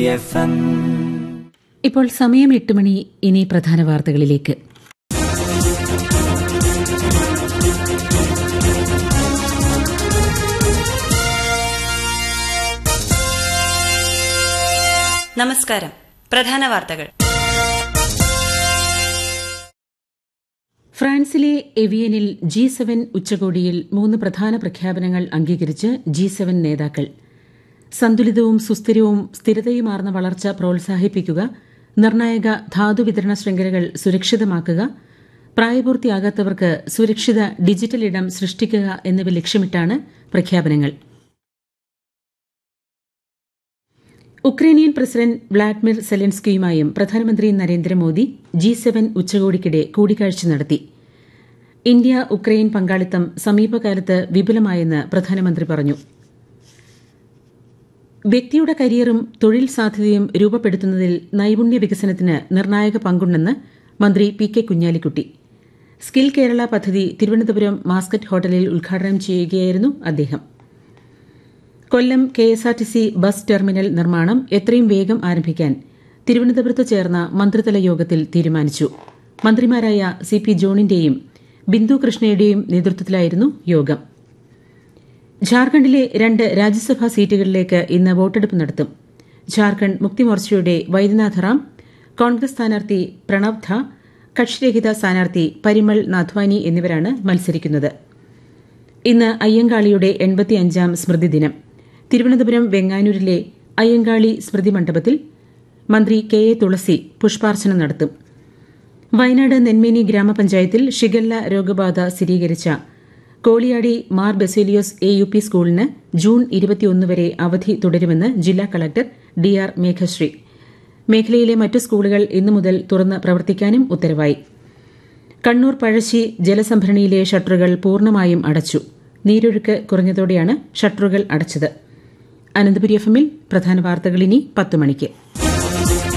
F M ഇപ്പോൾ സമയം എട്ട് മണി ഇനി പ്രധാന വാർത്തകളിലേക്ക് നമസ്കാരം പ്രധാന വാർത്തകൾ ഫ്രാൻസിലെ എവിയനിൽ ജി സെവൻ ഉച്ചകോടിയിൽ മൂന്ന് പ്രധാന പ്രഖ്യാപനങ്ങൾ അംഗീകരിച്ച് ജി സെവൻ നേതാക്കൾ സന്തുലിതവും സുസ്ഥിരവും സ്ഥിരതയുമാർന്ന വളർച്ച പ്രോത്സാഹിപ്പിക്കുക നിർണായക ധാതുവിതരണ ശൃംഖലകൾ സുരക്ഷിതമാക്കുക പ്രായപൂർത്തിയാകാത്തവർക്ക് സുരക്ഷിത ഡിജിറ്റൽ ഇടം സൃഷ്ടിക്കുക എന്നിവ ലക്ഷ്യമിട്ടാണ് പ്രഖ്യാപനങ്ങൾ ഉക്രൈനിയൻ പ്രസിഡന്റ് വ്ളാഡിമിർ സെലൻസ്കിയുമായും പ്രധാനമന്ത്രി നരേന്ദ്രമോദി ജി സെവൻ ഉച്ചകോടിക്കിടെ കൂടിക്കാഴ്ച നടത്തി ഇന്ത്യ ഉക്രൈൻ പങ്കാളിത്തം സമീപകാലത്ത് വിപുലമായെന്ന് പ്രധാനമന്ത്രി പറഞ്ഞു വ്യക്തിയുടെ കരിയറും തൊഴിൽ സാധ്യതയും രൂപപ്പെടുത്തുന്നതിൽ നൈപുണ്യ വികസനത്തിന് നിർണായക പങ്കുണ്ടെന്ന് മന്ത്രി P K Kunhalikutty skill Kerala പദ്ധതി തിരുവനന്തപുരം മാസ്കറ്റ് ഹോട്ടലിൽ ഉദ്ഘാടനം ചെയ്യുകയായിരുന്നു അദ്ദേഹം Kollam K S R T C bus terminal നിർമ്മാണം എത്രയും വേഗം ആരംഭിക്കാൻ തിരുവനന്തപുരത്ത് ചേർന്ന മന്ത്രിതല യോഗത്തിൽ തീരുമാനിച്ചു മന്ത്രിമാരായ സി പി ജോണിന്റെയും ബിന്ദു കൃഷ്ണയുടെയും നേതൃത്വത്തിലായിരുന്നു യോഗം ജാർഖണ്ഡിലെ രണ്ട് രാജ്യസഭാ സീറ്റുകളിലേക്ക് ഇന്ന് വോട്ടെടുപ്പ് നടത്തും ജാർഖണ്ഡ് മുക്തിമോർച്ചയുടെ വൈദ്യനാഥ റാം കോൺഗ്രസ് സ്ഥാനാർത്ഥി പ്രണബ് ധ കക്ഷിരഹിത സ്ഥാനാർത്ഥി പരിമൾ നാഥ്വാനി എന്നിവരാണ് മത്സരിക്കുന്നത് ഇന്ന് അയ്യങ്കാളിയുടെ എൺപത്തിയഞ്ചാം സ്മൃതി ദിനം തിരുവനന്തപുരം വെങ്ങാനൂരിലെ അയ്യങ്കാളി സ്മൃതി മണ്ഡപത്തിൽ മന്ത്രി കെ എ തുളസി പുഷ്പാർച്ചന നടത്തും വയനാട് നെന്മേനി ഗ്രാമപഞ്ചായത്തിൽ ഷിഗല്ല രോഗബാധ സ്ഥിരീകരിച്ച Koliyadi Mar Baselios A U P സ്കൂളിന് ജൂൺ ഇരുപത്തിയൊന്ന് വരെ അവധി തുടരുമെന്ന് ജില്ലാ കളക്ടർ ഡി ആർ മേഘശ്രീ മേഖലയിലെ മറ്റു സ്കൂളുകൾ ഇന്നു മുതൽ തുറന്ന് പ്രവർത്തിക്കാനും ഉത്തരവായി കണ്ണൂർ പഴശ്ശി ജലസംഭരണിയിലെ ഷട്ടറുകൾ പൂർണ്ണമായും അടച്ചു നീരൊഴുക്ക് കുറഞ്ഞതോടെയാണ് ഷട്ടറുകൾ അടച്ചത് അനന്തപുരി എഫ് എമ്മിൽ പ്രധാന വാർത്തകൾ ഇനി പത്ത് മണിക്ക്